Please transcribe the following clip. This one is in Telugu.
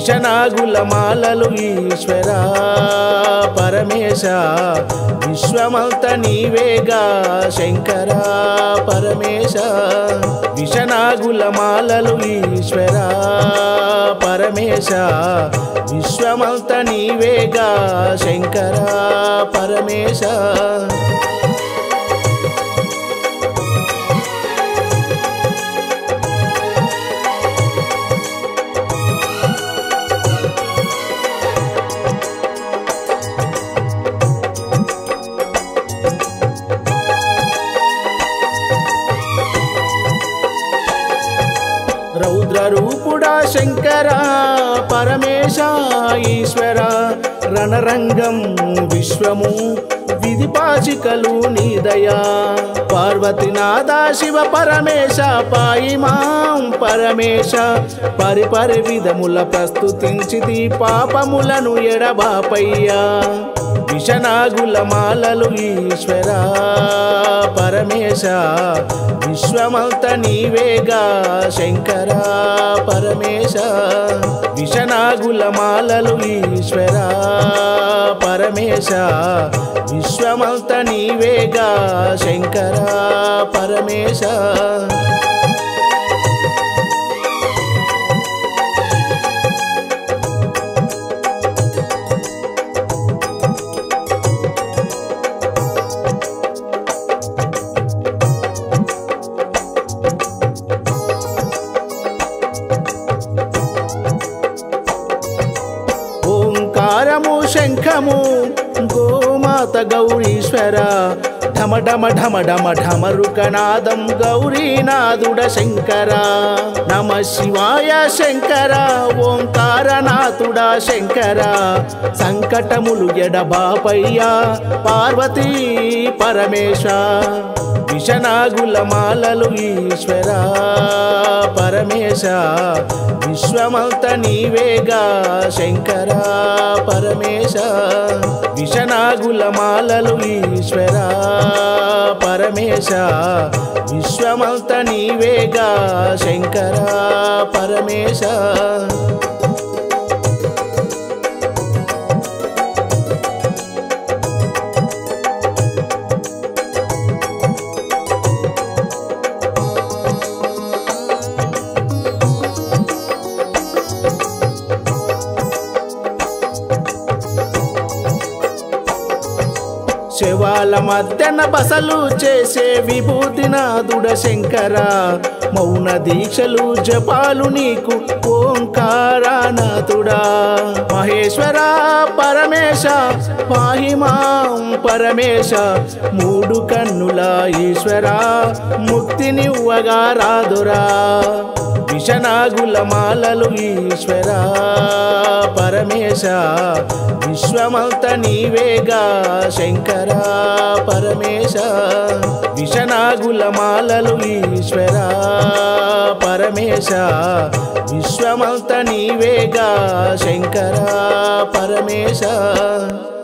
విషనాగుల మాలలు ఈశ్వర పరమేశ విశ్వమంత నీవేగా శంకర పరమేశ విషనాగుల మాలలు ఈశ్వర పరమేశ విశ్వమంత నీవేగా శంకర పరమేశ రౌద్ర రూపుడా శంకర పరమేశ ఈశ్వర రణరంగం విశ్వము విధిపాచికలు నీదయా పార్వతీనాథ శివ పరమేశ పాయి మాం పరమేశ పరిపరి విధముల ప్రస్తుతించిది పాపములను ఎడబాపయ్యా విషనాగుల మాలలు ఈశ్వర పరమేశ విశ్వమంత నీవేగా శంకర పరమేశ విషనాగుల మాలలు ఈశ్వర పరమేశ విశ్వమంత నీవేగా శంకర పరమేశ ఓంకారము శంఖము గోమాత గౌరీశ్వర ఢమ ఢమ ఢమ ఢమ ఢమరుకనాదం గౌరీనాథుడ శంకర నమ శివాయ శంకర ఓంకారనాథుడ శంకర సంకటములు ఎడబాపయ్యా పార్వతీ పరమేశ విషనాగుల మాలలు ఈశ్వర పరమేశ విశ్వమంత నీవేగా శంకర పరమేశ విషనాగుల మాలలు ఈశ్వర పరమేశ విశ్వమంత నీవేగా శంకర పరమేశ శవాల మధ్యన బసలు చేసే విభూతినాథుడ శంకర మౌన దీక్షలు జపాలు నీకు ఓంకారానాథుడా మహేశ్వర పరమేశ పాహిమాం పరమేశ మూడు కన్నుల ఈశ్వర ముక్తినివ్వగా రాదురా విషనాగుల మాలలు ఈశ్వర పరమేశ విశ్వమంత నీవేగా శంకర పరమేశ విషనాగుల మాలలు ఈశ్వర పరమేశ విశ్వమంత నీవేగా శంకర పరమేశ